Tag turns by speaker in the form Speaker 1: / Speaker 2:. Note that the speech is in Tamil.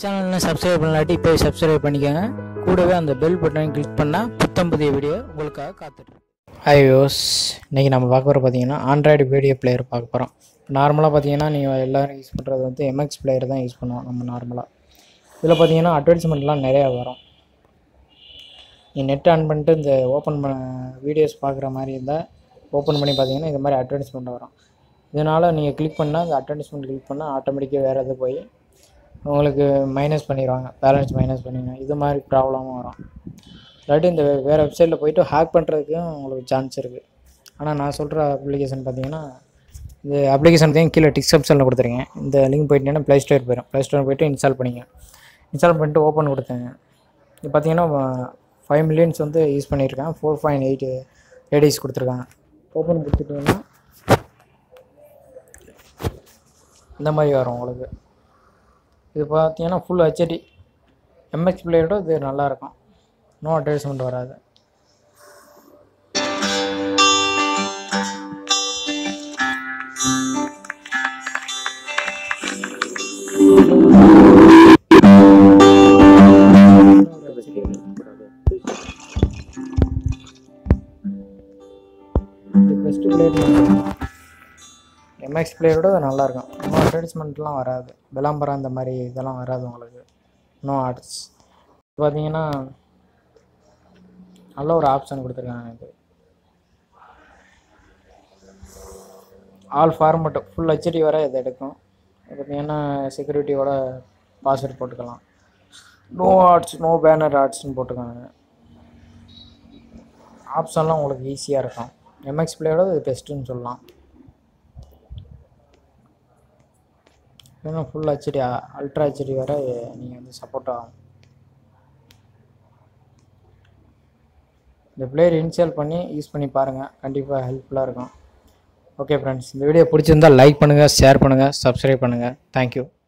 Speaker 1: சேனலில் சப்ஸ்கிரைப் பண்ணலாட்டி இப்போ சப்ஸ்கிரைப் பண்ணிக்கோங்க கூடவே அந்த பெல் பட்டனை கிளிக் பண்ணால் புத்தம் புதிய வீடியோ உங்களுக்காக காத்துட்டு ஹாய் யோஸ் இன்றைக்கி நம்ம பார்க்க போகிற பார்த்தீங்கன்னா ஆண்ட்ராய்டு வீடியோ பிளேயர் பார்க்க போகிறோம் நார்மலாக பார்த்தீங்கன்னா நீங்கள் எல்லோரும் யூஸ் பண்ணுறது வந்து எம்எக்ஸ் பிளேயர் தான் யூஸ் பண்ணுவோம் நம்ம நார்மலாக இதில் பார்த்தீங்கன்னா அட்வர்டைஸ்மெண்ட்லாம் நிறையா வரும் நீ நெட் ஆன் பண்ணிட்டு இந்த ஓப்பன் பண்ண வீடியோஸ் பார்க்குற மாதிரி இருந்தால் ஓப்பன் பண்ணி பார்த்தீங்கன்னா இந்த மாதிரி அட்வர்டைஸ்மெண்ட் வரும் இதனால் நீங்கள் கிளிக் பண்ணால் அந்த அட்வர்டைஸ்மெண்ட் கிளிக் பண்ணால் ஆட்டோமேட்டிக்காக வேறு எது போய் உங்களுக்கு மைனஸ் பண்ணிடுவாங்க பேலன்ஸ் மைனஸ் பண்ணிடுவாங்க இது மாதிரி ப்ராப்ளமும் வரும் இல்லாட்டி இந்த வேறு வெப்சைட்டில் போயிட்டு ஹேக் பண்ணுறதுக்கும் உங்களுக்கு சான்ஸ் இருக்குது ஆனால் நான் சொல்கிற அப்ளிகேஷன் பார்த்தீங்கன்னா இந்த அப்ளிகேஷன் தான் கீழே டிஸ்கிரிப்ஷனில் கொடுத்துருங்க இந்த லிங்க் போயிட்டீங்கன்னா ப்ளே ஸ்டோர் போயிடும் ப்ளே ஸ்டோர் போயிட்டு இன்ஸ்டால் பண்ணிங்க இன்ஸ்டால் பண்ணிட்டு ஓப்பன் கொடுத்தேங்க இது பார்த்தீங்கன்னா ஃபைவ் மில்லியன்ஸ் வந்து யூஸ் பண்ணியிருக்கேன் ஃபோர் பாயிண்ட் எயிட் ஏடிஸ் கொடுத்துருக்காங்க ஓப்பன் கொடுத்துட்டிங்கன்னா இந்த மாதிரி வரும் உங்களுக்கு இது பார்த்தீங்கன்னா ஃபுல் ஹெச்டி எம்எக்ஸ் பிளேயோட இது நல்லாயிருக்கும் நோ அட்வர்டைஸ்மெண்ட் வராது இது பெஸ்ட் பிளேயர் எம்எக்ஸ் பிளேயரோட இது நல்லாயிருக்கும் நோ அட்வர்டைஸ்மெண்ட்லாம் வராது விளம்பரம் இந்த மாதிரி இதெல்லாம் வராது உங்களுக்கு நோ ஆர்ட்ஸ் பார்த்தீங்கன்னா நல்ல ஒரு ஆப்ஷன் கொடுத்துருக்காங்க இது ஆல் ஃபார்மட் ஃபுல் ஹெச்டி வர இது எடுக்கும் இது பார்த்தீங்கன்னா செக்யூரிட்டியோட பாஸ்வேர்ட் போட்டுக்கலாம் நோ ஆர்ட்ஸ் நோ பேனர் ஆர்ட்ஸ்னு போட்டுக்காங்க ஆப்ஷன்லாம் உங்களுக்கு ஈஸியாக இருக்கும் எம்எக்ஸ் பிளேயோட இது பெஸ்ட்டுன்னு சொல்லலாம் இன்னும் ஃபுல் ஹெச்டி அல்ட்ரா ஹெச்டி வர நீங்கள் வந்து சப்போர்ட் ஆகும் இந்த பிளேயர் இன்ஸ்டால் பண்ணி யூஸ் பண்ணி பாருங்கள் கண்டிப்பாக ஹெல்ப்ஃபுல்லாக இருக்கும் ஓகே ஃப்ரெண்ட்ஸ் இந்த வீடியோ பிடிச்சிருந்தால் லைக் பண்ணுங்கள் ஷேர் பண்ணுங்கள் சப்ஸ்கிரைப் பண்ணுங்கள் தேங்க்யூ